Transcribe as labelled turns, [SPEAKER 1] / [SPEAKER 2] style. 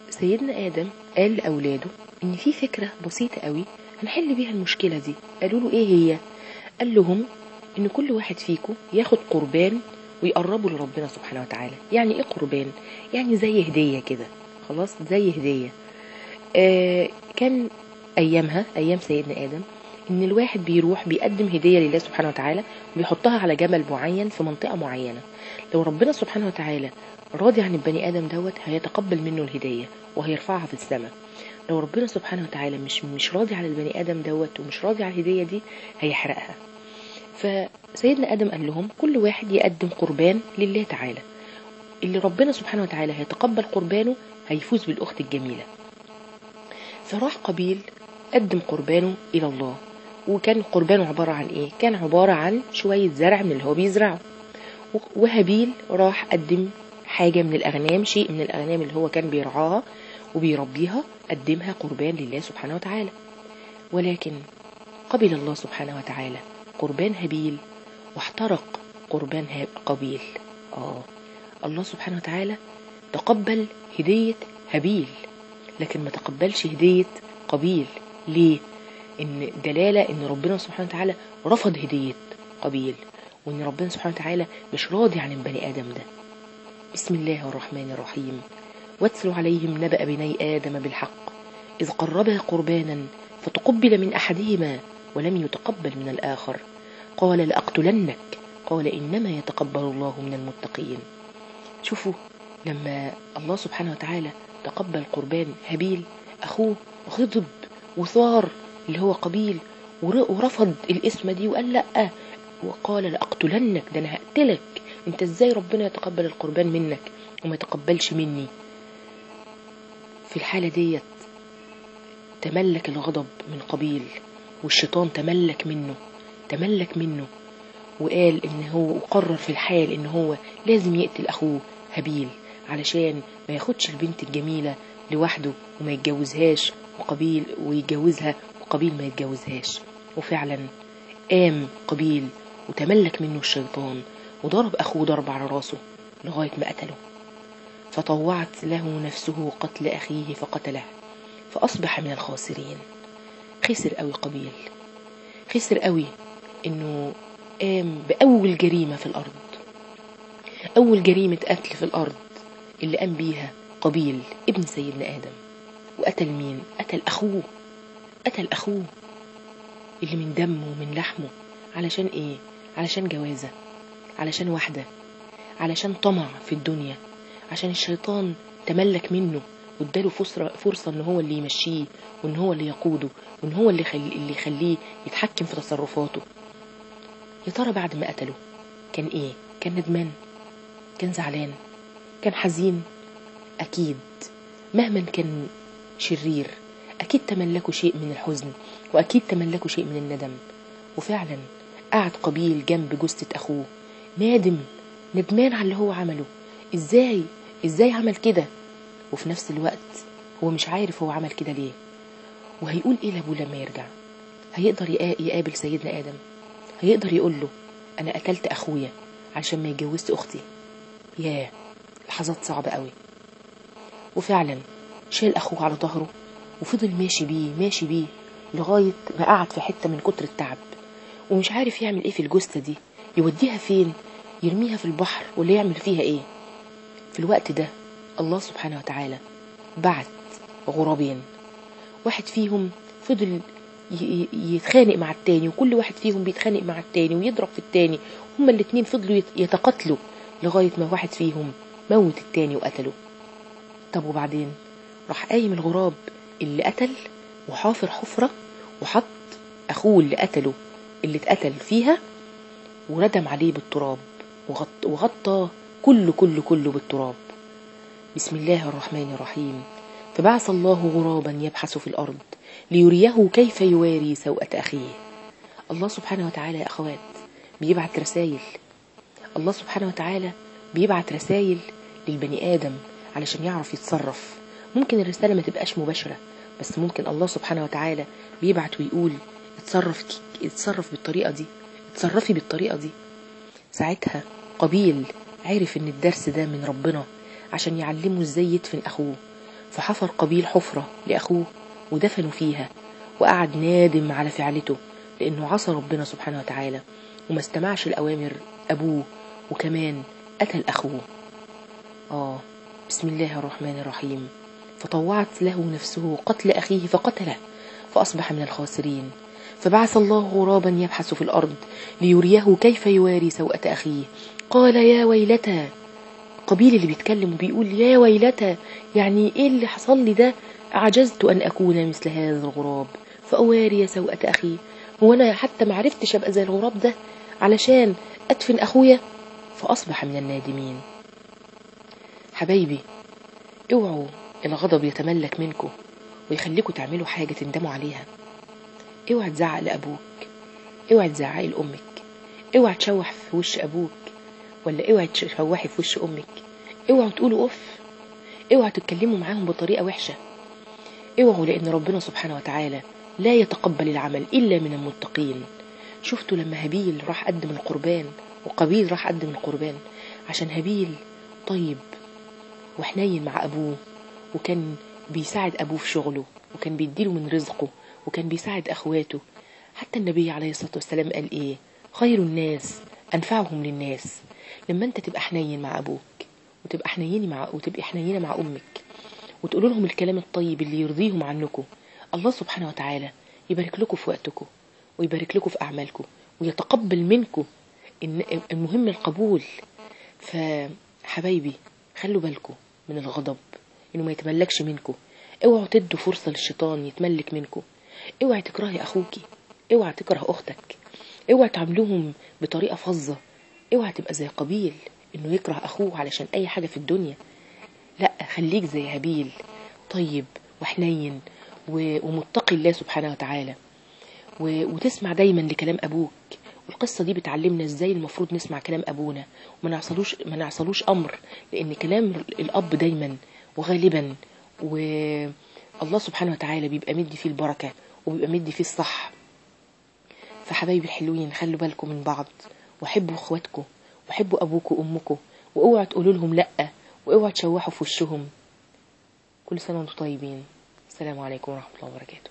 [SPEAKER 1] فسيدنا آدم قال لأولاده إن في فكرة بسيطة قوي هنحل بيها المشكلة دي قالوا له إيه هي قال لهم إن كل واحد فيكم ياخد قربان ويقربه لربنا سبحانه وتعالى يعني إيه قربان يعني زي هدية كده خلاص زي هدية آه كان أيامها أيام سيدنا آدم إن الواحد بيروح بيقدم هدية لله سبحانه وتعالى وبيحطها على جبل معين في منطقة معينة لو ربنا سبحانه وتعالى راضي عن البني آدم دوت هيتقبل منه الهدية وهيرفعها في السماء لو ربنا سبحانه وتعالى مش مش راضي على البني آدم دوت ومش راضي على الهدية دي هيحرقها فسيدنا آدم قال لهم كل واحد يقدم قربان لله تعالى اللي ربنا سبحانه وتعالى هيتقبل قربانه هيفوز بالأخت الجميلة فراح قبيل قدم قربانه إلى الله وكان قربانه عبارة عن إيه؟ كان عبارة عن شوية زرع من اللي هو بيزرعه وهابيل راح قدم حاجة من الأغنام شيء من الأغنام اللي هو كان بيرعاها وبيربيها قدمها قربان لله سبحانه وتعالى ولكن قبل الله سبحانه وتعالى قربان هابيل واحترق قربان قبيل آه الله سبحانه وتعالى تقبل هدية هابيل لكن ما تقبلش هدية قبيل ليه؟ إن دلالة إن ربنا سبحانه وتعالى رفض هدية قبيل وإن ربنا سبحانه وتعالى مش راضي عن البني آدم ده بسم الله الرحمن الرحيم واتل عليهم نبأ بني آدم بالحق إذ قربا قربانا فتقبل من أحدهما ولم يتقبل من الآخر قال لأقتلنك قال إنما يتقبل الله من المتقين شوفوا لما الله سبحانه وتعالى تقبل قربان هابيل أخوه غضب وثار اللي هو قبيل ورفض الاسم دي وقال لأ وقال لأقتلنك ده أنا هقتلك انت ازاي ربنا يتقبل القربان منك وما يتقبلش مني في الحالة ديت تملك الغضب من قبيل والشيطان تملك منه تملك منه وقال ان هو وقرر في الحال ان هو لازم يقتل اخوه هابيل علشان ما ياخدش البنت الجميلة لوحده وما يتجوزهاش وقبيل ويتجوزها وقبيل ما يتجوزهاش وفعلا قام قبيل وتملك منه الشيطان وضرب أخوه ضرب على راسه لغاية ما قتله فطوعت له نفسه قتل أخيه فقتله فأصبح من الخاسرين خسر قوي قبيل خسر قوي إنه قام بأول جريمة في الأرض أول جريمة قتل في الأرض اللي قام بيها قبيل ابن سيدنا آدم وقتل مين؟ قتل أخوه قتل أخوه اللي من دمه ومن لحمه علشان إيه؟ علشان جوازة علشان واحدة علشان طمع في الدنيا عشان الشيطان تملك منه واداله فرصة, فرصة ان هو اللي يمشيه وان هو اللي يقوده وان هو اللي, خل... اللي يخليه يتحكم في تصرفاته يا ترى بعد ما قتله كان ايه كان ندمان كان زعلان كان حزين اكيد مهما كان شرير اكيد تملكوا شيء من الحزن واكيد تملكوا شيء من الندم وفعلا قعد قبيل جنب جثة اخوه نادم ندمان على اللي هو عمله ازاي ازاي عمل كده وفي نفس الوقت هو مش عارف هو عمل كده ليه وهيقول ايه لابوه لما يرجع هيقدر يقابل سيدنا ادم هيقدر يقول له انا قتلت اخويا عشان ما يتجوزت اختي ياه لحظات صعبة قوي وفعلا شال اخوه على ظهره وفضل ماشي بيه ماشي بيه لغاية ما قعد في حتة من كتر التعب ومش عارف يعمل ايه في الجثة دي يوديها فين يرميها في البحر ولا يعمل فيها ايه في الوقت ده الله سبحانه وتعالى بعت غرابين واحد فيهم فضل يتخانق مع التاني وكل واحد فيهم بيتخانق مع التاني ويضرب في التاني هما الاتنين فضلوا يتقاتلوا لغاية ما واحد فيهم موت التاني وقتله طب وبعدين راح قايم الغراب اللي قتل وحافر حفرة وحط أخوه اللي قتله اللي اتقتل فيها وردم عليه بالتراب وغط وغطى كله كله كله بالتراب بسم الله الرحمن الرحيم فبعث الله غرابا يبحث في الأرض ليريه كيف يواري سوءة أخيه الله سبحانه وتعالى يا أخوات بيبعت رسائل الله سبحانه وتعالى بيبعت رسائل للبني آدم علشان يعرف يتصرف ممكن الرسالة ما تبقاش مباشرة بس ممكن الله سبحانه وتعالى بيبعت ويقول اتصرف اتصرف بالطريقة دي اتصرفي بالطريقة دي ساعتها قبيل عرف ان الدرس ده من ربنا عشان يعلمه ازاي يدفن اخوه فحفر قبيل حفرة لأخوه ودفنوا فيها وقعد نادم على فعلته لأنه عصى ربنا سبحانه وتعالى وما استمعش الأوامر أبوه وكمان قتل أخوه آه بسم الله الرحمن الرحيم فطوعت له نفسه قتل أخيه فقتله فأصبح من الخاسرين فبعث الله غرابا يبحث في الأرض ليريه كيف يواري سوءة أخيه قال يا ويلتى قبيل اللي بيتكلم وبيقول يا ويلتى يعني ايه اللي حصل لي ده عجزت أن أكون مثل هذا الغراب فأواري سوءة أخي هو أنا حتى معرفتش أبقى زي الغراب ده علشان أدفن أخويا فأصبح من النادمين حبايبي اوعوا الغضب يتملك منكم ويخليكم تعملوا حاجة تندموا عليها اوعى تزعق لأبوك اوعى تزعقي لأمك اوعى تشوح في وش أبوك ولا اوعى تشوحي في وش أمك اوعوا تقولوا أف اوعى تتكلموا معاهم بطريقة وحشة اوعوا لأن ربنا سبحانه وتعالى لا يتقبل العمل إلا من المتقين شفتوا لما هابيل راح قدم القربان وقبيل راح قدم القربان عشان هابيل طيب وحنين مع أبوه وكان بيساعد أبوه في شغله وكان بيديله من رزقه وكان بيساعد أخواته حتى النبي عليه الصلاة والسلام قال إيه خير الناس أنفعهم للناس لما أنت تبقى حنين مع أبوك وتبقى حنيني مع وتبقى حنينة مع أمك وتقولوا لهم الكلام الطيب اللي يرضيهم عنكم الله سبحانه وتعالى يبارك لكم في وقتكم ويبارك لكم في أعمالكم ويتقبل منكم إن المهم القبول فحبايبي خلوا بالكم من الغضب إنه ما يتملكش منكم اوعوا تدوا فرصة للشيطان يتملك منكم اوعي تكرهي أخوكي اوعي تكره أختك اوعي تعاملوهم بطريقة فظة اوعي تبقى زي قبيل إنه يكره أخوه علشان أي حاجة في الدنيا لا خليك زي هابيل طيب وحنين ومتقي الله سبحانه وتعالى وتسمع دايما لكلام أبوك والقصة دي بتعلمنا ازاي المفروض نسمع كلام أبونا وما نعصلوش ما نعصلوش أمر لأن كلام الأب دايما وغالبا والله سبحانه وتعالى بيبقى مدي فيه البركة وبيبقى مدي فيه الصح فحبايبي الحلوين خلوا بالكم من بعض وحبوا اخواتكم وحبوا أبوكم وأمكم واوعوا تقولوا لهم لأ واوعوا تشوحوا في وشهم كل سنة وانتم طيبين السلام عليكم ورحمة الله وبركاته